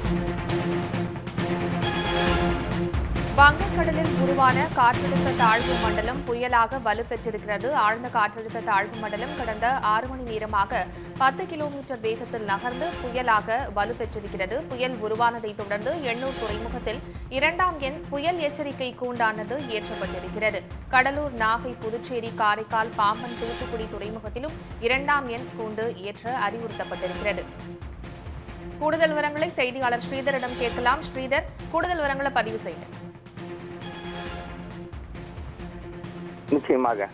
வங்கக்கடலில் உருவான காற்றழுத்த தாழ்வு மண்டலம் புயலாக வலுப்பெற்றிருக்கிறது ஆழ்ந்த காற்றழுத்த தாழ்வு மண்டலம் கடந்த ஆறு மணி நேரமாக பத்து கிலோமீட்டர் வேகத்தில் நகர்ந்து புயலாக வலுப்பெற்றிருக்கிறது புயல் உருவானதை தொடர்ந்து எண்ணூர் துறைமுகத்தில் இரண்டாம் எண் புயல் எச்சரிக்கை கூண்டானது ஏற்றப்பட்டிருக்கிறது கடலூர் நாகை புதுச்சேரி காரைக்கால் பாம்பன் தூத்துக்குடி துறைமுகத்திலும் இரண்டாம் எண் கூண்டு ஏற்ற அறிவுறுத்தப்பட்டிருக்கிறது கூடுதல் விவரங்களை செய்தியாளர் ஸ்ரீதரிடம் கேட்கலாம் ஸ்ரீதர் கூடுதல் விவரங்களை பதிவு செய்யுங்க நிச்சயமாக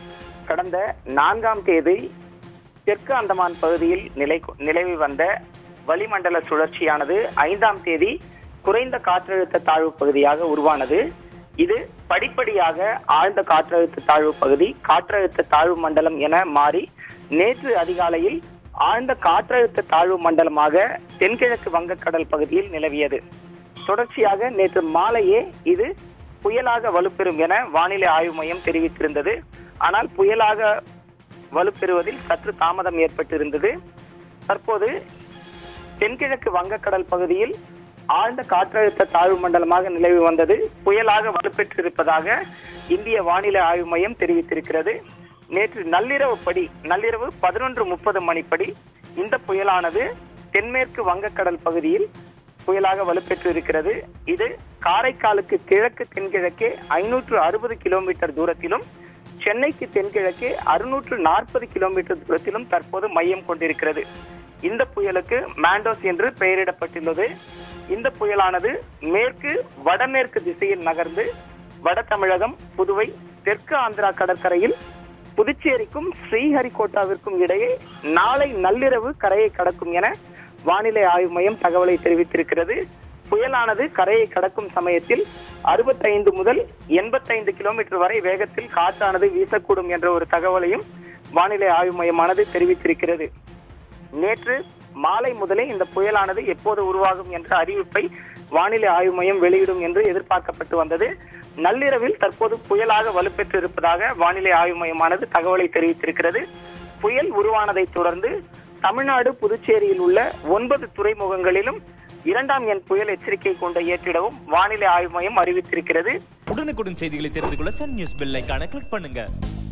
கடந்த நான்காம் தேதி தெற்கு அந்தமான் பகுதியில் நிலை நிலவி வந்த வளிமண்டல சுழற்சியானது ஐந்தாம் தேதி குறைந்த காற்றழுத்த தாழ்வு பகுதியாக உருவானது இது படிப்படியாக ஆழ்ந்த காற்றழுத்த தாழ்வு பகுதி காற்றழுத்த தாழ்வு மண்டலம் என மாறி நேற்று அதிகாலையில் ஆழ்ந்த காற்றழுத்த தாழ்வு மண்டலமாக தென்கிழக்கு வங்கக்கடல் பகுதியில் நிலவியது தொடர்ச்சியாக நேற்று மாலையே இது புயலாக வலுப்பெறும் என வானிலை ஆய்வு மையம் தெரிவித்திருந்தது ஆனால் புயலாக வலுப்பெறுவதில் சற்று தாமதம் ஏற்பட்டிருந்தது தற்போது தென்கிழக்கு வங்கக்கடல் பகுதியில் ஆழ்ந்த காற்றழுத்த தாழ்வு மண்டலமாக நிலவி வந்தது புயலாக வலுப்பெற்றிருப்பதாக இந்திய வானிலை ஆய்வு மையம் தெரிவித்திருக்கிறது நேற்று நள்ளிரவு படி நள்ளிரவு பதினொன்று முப்பது மணிப்படி இந்த புயலானது தென்மேற்கு வங்கக்கடல் பகுதியில் புயலாக வலுப்பெற்று இருக்கிறது இது காரைக்காலுக்கு கிழக்கு தென்கிழக்கே ஐநூற்று அறுபது கிலோமீட்டர் தூரத்திலும் சென்னைக்கு தென்கிழக்கே அறுநூற்று நாற்பது கிலோமீட்டர் தூரத்திலும் தற்போது மையம் கொண்டிருக்கிறது இந்த புயலுக்கு மாண்டோஸ் என்று பெயரிடப்பட்டுள்ளது இந்த புயலானது மேற்கு வடமேற்கு திசையில் நகர்ந்து வட தமிழகம் புதுவை தெற்கு ஆந்திரா கடற்கரையில் புதுச்சேரிக்கும் ஸ்ரீஹரிகோட்டாவிற்கும் இடையே நாளை நள்ளிரவு கரையை கடக்கும் என வானிலை ஆய்வு மையம் தகவலை தெரிவித்திருக்கிறது புயலானது கரையை கடக்கும் சமயத்தில் அறுபத்தைந்து முதல் எண்பத்தைந்து கிலோமீட்டர் வரை வேகத்தில் காற்றானது வீசக்கூடும் என்ற ஒரு தகவலையும் வானிலை ஆய்வு மையமானது தெரிவித்திருக்கிறது நேற்று மாலை முதலே இந்த புயலானது எப்போது உருவாகும் என்ற அறிவிப்பை வானிலை ஆய்வு மையம் வெளியிடும் என்று எதிர்பார்க்கப்பட்டு வந்தது நள்ளிரவில் தற்போது புயலாக வலுப்பெற்று இருப்பதாக வானிலை ஆய்வு மையமானது தகவலை தெரிவித்திருக்கிறது புயல் உருவானதை தொடர்ந்து தமிழ்நாடு புதுச்சேரியில் உள்ள ஒன்பது துறைமுகங்களிலும் இரண்டாம் எண் புயல் எச்சரிக்கை கொண்ட ஏற்றிடவும் வானிலை ஆய்வு மையம் அறிவித்திருக்கிறது உடனுக்குடன் செய்திகளை தெரிந்து கொள்ள சன் நியூஸ் பெல் ஐகானை கிளிக் பண்ணுங்க